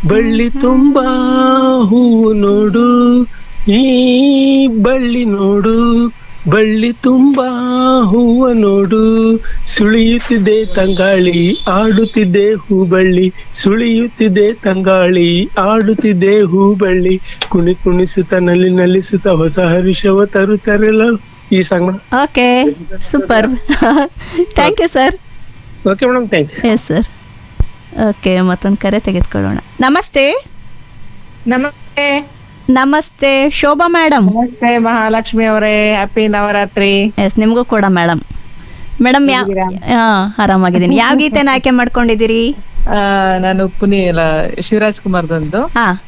ಬಳ್ಳಿ ತುಂಬಾ ಹೂವು ನೋಡು ಈ ಬಳ್ಳಿ ನೋಡು ಬಳ್ಳಿ ತುಂಬಾ ಹೂವ ನೋಡು ಸುಳಿಯುತ್ತಿದೆ ತಂಗಾಳಿ ಆಡುತ್ತಿದೆ ಹೂಬಳ್ಳಿ ಸುಳಿಯುತ್ತಿದೆ ತಂಗಾಳಿ ಆಡುತ್ತಿದೆ ಹೂಬಳ್ಳಿ ಕುಣಿ ಕುಣಿಸುತ್ತ ನಲ್ಲಿ ನಲಿಸುತ್ತ ಹೊಸ ಹರುಷವ ತರುತ್ತಾರಲ್ಲ ಈ song madam okay super thank you sir okay madam thank you yes sir okay ಮತ್ತೊಂದು ಕರೆ ತೆಗೆದುಕೊಳ್ಳೋಣ ನಮಸ್ತೆ ನಮಸ್ತೆ ನಮಸ್ತೆ ಶೋಭಾ ಮೇಡಮ್ ನಮಸ್ತೆ ಮಹಾಲಕ್ಷ್ಮಿ ಅವರೇ ಹ್ಯಾಪಿ ನವರಾತ್ರಿ ಎಸ್ ನಿಮಗೂ ಕೂಡ ಮೇಡಮ್ ಮೇಡಮ್ ಯಾವ ಹಾಂ ಆರಾಮಾಗಿದ್ದೀನಿ ಯಾವ ಗೀತೆನ ಆಯ್ಕೆ ಮಾಡ್ಕೊಂಡಿದ್ದೀರಿ ಆ, ನಾನು ಪುನಿ ಅಲ್ಲ ಶಿವರಾಜ್ ಕುಮಾರ್ದೊಂದು ಹಾಂ